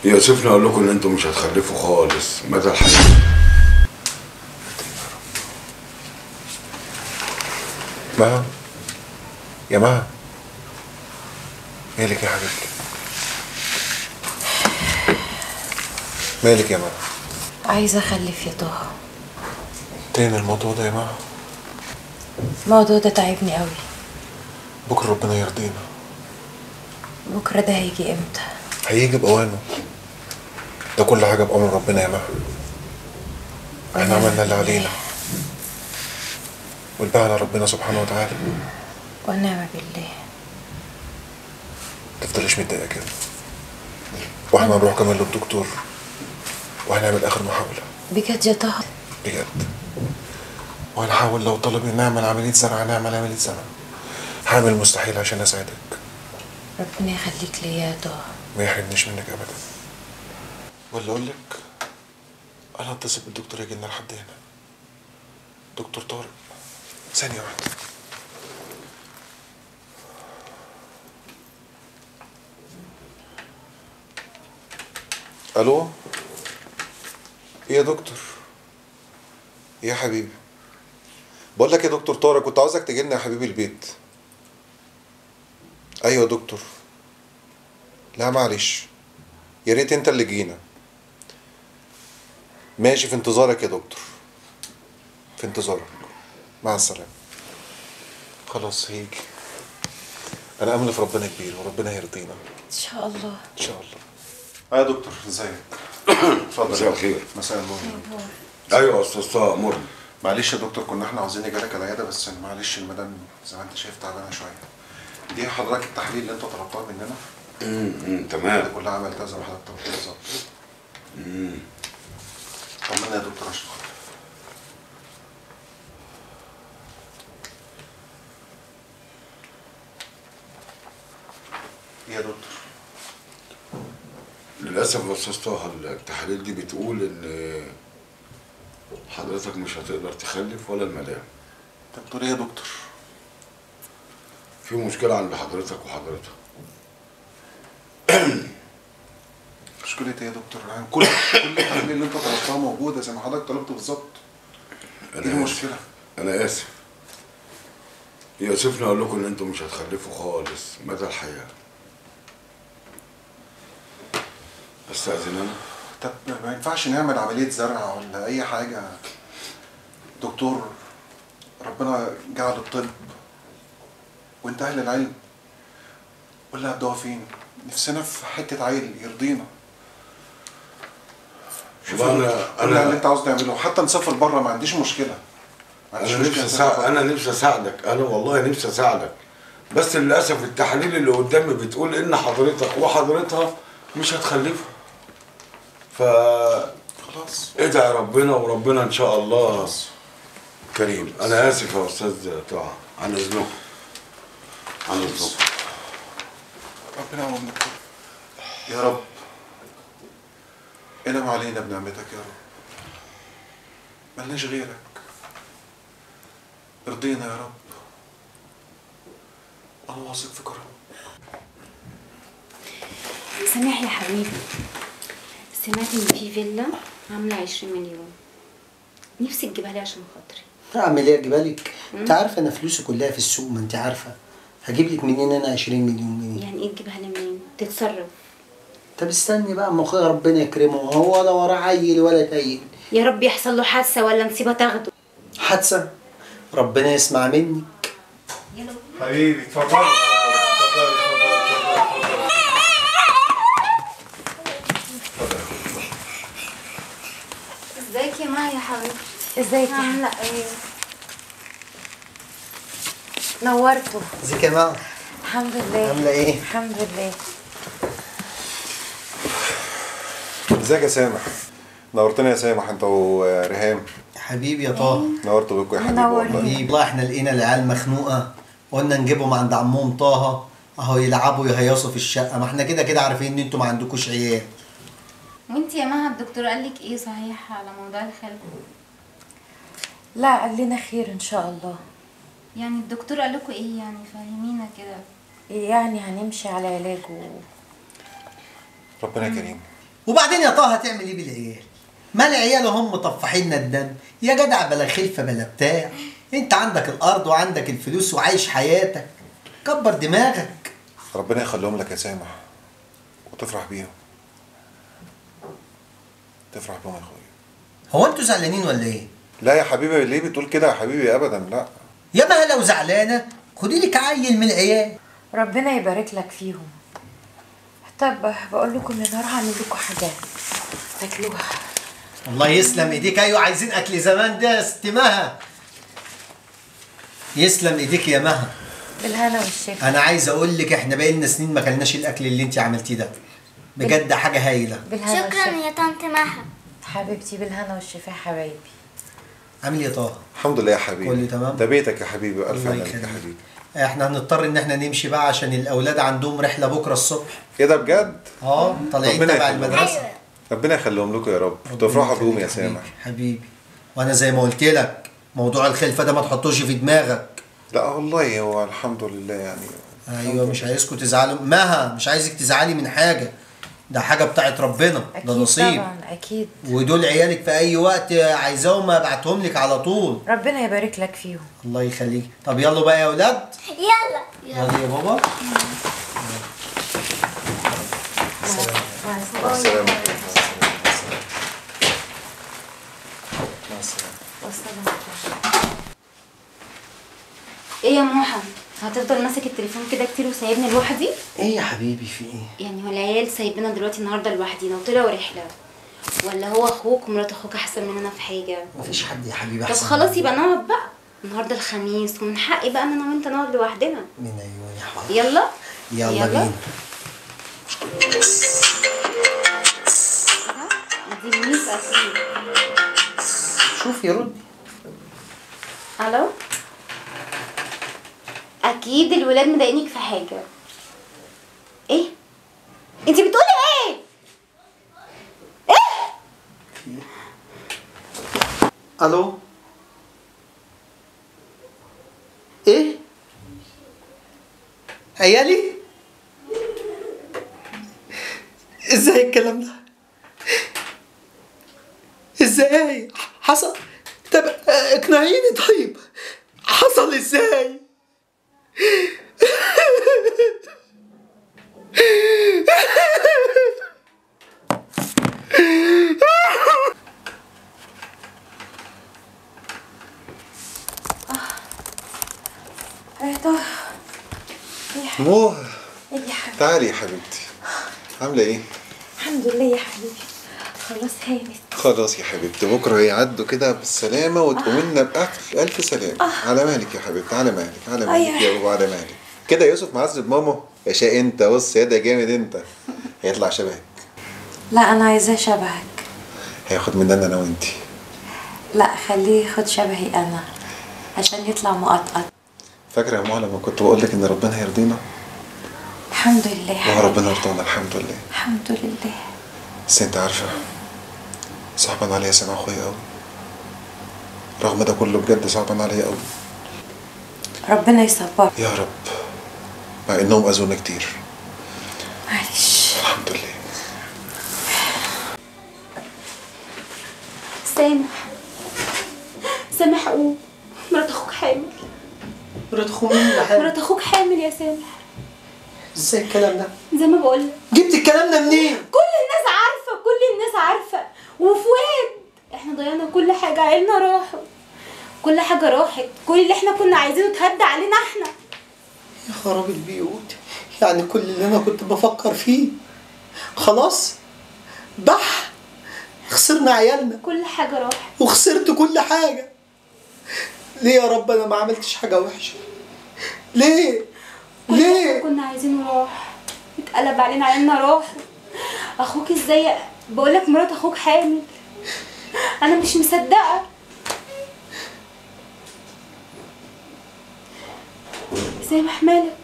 يوسفني اقول لكم ان انتم مش هتخلفوا خالص مدى الحياه مها يا مها مالك يا حبيبتي مالك يا مها عايزة أخلف يا طه تاني الموضوع ده يا مها الموضوع ده تعبني قوي بكره ربنا يرضينا بكرة ده هيجي امتى هيجي بأوانه ده كل حاجة بأمر ربنا يا مها احنا عملنا اللي علينا والباقي على ربنا سبحانه وتعالى ونعم بالله تفضليش متضايقة كده واحنا هنروح كمان للدكتور وهنعمل آخر محاولة بجد يا طه بجد وهنحاول لو طلب إن نعمل عملية زرع هنعمل عملية زرع هعمل المستحيل عشان أساعدك ربنا يخليك ليا يا طه ما يحرمنيش منك أبدا ولا أقول لك أنا هتصل بالدكتور يجي لنا لحد هنا دكتور طارق ثانية واحدة ألو إيه يا دكتور إيه يا حبيبي بقول لك يا دكتور طارق كنت عاوزك تجي لنا يا حبيبي البيت ايوه يا دكتور لا معلش يا ريت انت اللي جينا ماشي في انتظارك يا دكتور في انتظارك مع السلامة خلاص هيجي انا امل في ربنا كبير وربنا يرضينا إن شاء الله ان شاء الله اه يا دكتور ازيك اتفضل مساء الخير. مساء النور ايوه يا استاذ طه امرني معلش يا دكتور كنا احنا عاوزين نجيلك العياده بس معلش المدام زي ما انت شايف تعبانه شويه دي حضرتك التحاليل اللي انت طلبتها مننا امم دي تمام كلها عملتها زي ما حضرتك طلبت بالظبط طمنا يا دكتور عشان خاطر إيه يا دكتور للاسف يا استاذ طه التحاليل دي بتقول ان حضرتك مش هتقدر تخلف ولا المدام انت بتقول ايه يا دكتور في مشكله عند حضرتك وحضرتك مشكلة ايه يا دكتور يعني كل كل التحاليل اللي انت طلبتها موجوده زي ما حضرتك طلبت بالظبط ايه انا المشكله انا اسف يوسفني اقول لكم ان انتم مش هتخلفوا خالص مدى الحياه استاذن انا طب ما ينفعش نعمل عملية زرع ولا أي حاجة دكتور ربنا جعل الطب وانت أهل العلم ولا هتدوها فين؟ نفسنا في حتة عيل يرضينا شوف والله ال- أنا- قول لي على اللي أنا- انت عاوز تعمله حتى نسافر بره ما عنديش مشكلة ما عنديش انا نفسي نسافر اساعد بره. انا نفسي اساعدك انا والله نفسي اساعدك بس للاسف التحاليل اللي قدامي بتقول ان حضرتك وحضرتها مش هتخلفوا ف خلاص ادعي ربنا وربنا ان شاء الله كريم انا اسف يا استاذ طه عن اذنكم عن اذنكم ربنا يعاونك يا رب انعم علينا بنعمتك يا رب ملناش غيرك ارضينا يا رب انا واثق في كرمك سامح يا حبيبي سمعت ان في فيلا عامله 20 مليون نفسي تجيبها لي عشان خاطري اعمل ايه اجيبها لك انت عارفه انا فلوسي كلها في السوق ما انت عارفه هجيب لك منين انا 20 مليون جنيه يعني ايه تجيبها لي منين تتصرف طب استني بقى اما اخويا ربنا يكرمه هو ولا وراه عيل ولا تايل يا رب يحصل له حادثه ولا نسيبها تاخده حادثه ربنا يسمع مني حبيبي اتفضل ازيك يا مايا يا حبيبتي ازيك يا عامله ايه نورته ازيك يا ماما الحمد لله عامله ايه الحمد لله ازيك يا سامح نورتنا يا سامح انت وريهام حبيبي يا طه نورتوا بيكم يا حبيبي منورين. والله حبيبي والله احنا لقينا العيال مخنوقه قلنا نجيبهم عند عمهم طه اهو يلعبوا يهيصوا في الشقه ما احنا كده كده عارفين ان انتوا ما عندكوش عيال وانت يا مها الدكتور قال لك ايه صحيح على موضوع الخلف لا قال لنا خير ان شاء الله يعني الدكتور قال لكم ايه يعني فهمينا كده يعني هنمشي على علاجه ربنا كريم وبعدين يا طه هتعمل ايه بالعيال ما العيال هم مطفحين الدم يا جدع بلا خلفه بلا بتاع انت عندك الارض وعندك الفلوس وعايش حياتك كبر دماغك ربنا يخليهم لك يا سامح وتفرح بيهم تفرح بيهم يا اخويا هو انتوا زعلانين ولا ايه لا يا حبيبي ليه بتقول كده يا حبيبي ابدا لا يا ما لو زعلانه خدي لك عيل من العيال ربنا يبارك لك فيهم طب بقول لكم ان انا هروح اعمل لكم حاجات تاكلوها الله يسلم ايديك ايوه عايزين اكل زمان ده يا ست مها يسلم ايديك يا مها بالهنا والشفا انا عايز اقول لك احنا بقالنا سنين ما كلناش الاكل اللي انت عملتيه ده بجد حاجه هايله بالهنا شكرا والشفا يا طنط مها حبيبتي بالهنا والشفا يا حبايبي عامل ايه يا طه الحمد لله يا حبيبي كله تمام؟ ده بيتك يا حبيبي والف الله هنا لك يا يخليك. حبيبي احنا هنضطر ان احنا نمشي بقى عشان الاولاد عندهم رحله بكره الصبح ايه ده بجد اه طالعين ربنا تبع يخليهم. المدرسه ايوه ربنا يخليهم لكم يا رب ربنا تفرحوا بيهم يا يخليك سامح حبيبي, حبيبي وانا زي ما قلت لك موضوع الخلفه ده ما تحطوش في دماغك لا والله هو الحمد لله يعني ايوه مش عايزكم تزعلوا مها مش عايزك تزعلي من حاجه ده حاجه بتاعت ربنا ده اكيد نصيب طبعا اكيد ودول عيالك في اي وقت عايزاهم ابعتهم لك على طول ربنا يبارك لك فيهم الله يخليك طب يلا بقى يا اولاد يلا يلا يا بابا مع السلامة مع السلامة ايه يا موحى هتفضل ماسك التليفون كده كتير وسايبني لوحدي ايه يا حبيبي في ايه يعني هو العيال سايبنا دلوقتي النهارده لوحدينا وطلعوا رحله ولا هو اخوك ومرات اخوك احسن مننا في حاجه مفيش حد يا حبيبي طب احسن خلاص مني. يبقى نقعد بقى النهارده الخميس ومن حقي بقى ان انا وانت نقعد لوحدنا من عيوني يا حبيبي يلا يلا بينا دي ميس اكيد شوف يا ردي الو اكيد الولاد مضايقينك في حاجه ايه انت بتقولي ايه الو ايه عيالي ازاي الكلام ده ازاي حصل طب اقنعيني طيب حصل ازاي ايه طه مو ايه يا حبيبي تعالي يا حبيبتي عاملة ايه؟ الحمد لله يا حبيبي خلاص هانت خلاص يا حبيبتي بكرة يعدوا كده بالسلامة وتقوم لنا بألف ألف سلامة على مالك يا حبيبتي على مالك على مالك يا بابا على مالك كده يوسف معذب ماما يا شاء انت بص يا ده جامد انت هيطلع شبهك لا انا عايزاه شبهك هياخد مننا انا وانتي لا خليه ياخد شبهي انا عشان يطلع مقطقط فاكرة يا ماما لما كنت بقول لك ان ربنا هيرضينا الحمد لله يا وهو حبيبي. ربنا رضانا الحمد لله الحمد لله بس انت عارفة صعبان عليا سامع اخويا قوي رغم ده كله بجد صعبان عليا قوي ربنا يصبرك يا رب مع انهم اذونا كتير معلش الحمد لله سامح سامح قوم مرات اخوك حامل مرات اخوه مين اللي حامل؟ مرات اخوك حامل يا سامح ازاي الكلام ده؟ زي ما بقول جبت الكلام ده منين؟ كل الناس عارفه كل الناس عارفه وفؤاد احنا ضيعنا كل حاجه عيلنا راحوا كل حاجه راحت كل اللي احنا كنا عايزينه اتهدى علينا احنا يا خراب البيوت يعني كل اللي انا كنت بفكر فيه خلاص بح خسرنا عيالنا كل حاجه راحت وخسرت كل حاجة ليه يا رب انا ما عملتش حاجة وحشة ليه كل اللي ليه كنا عايزينه راح اتقلب علينا عيلنا راحوا اخوك ازاي بقولك مرات اخوك حامل انا مش مصدقه سامح مالك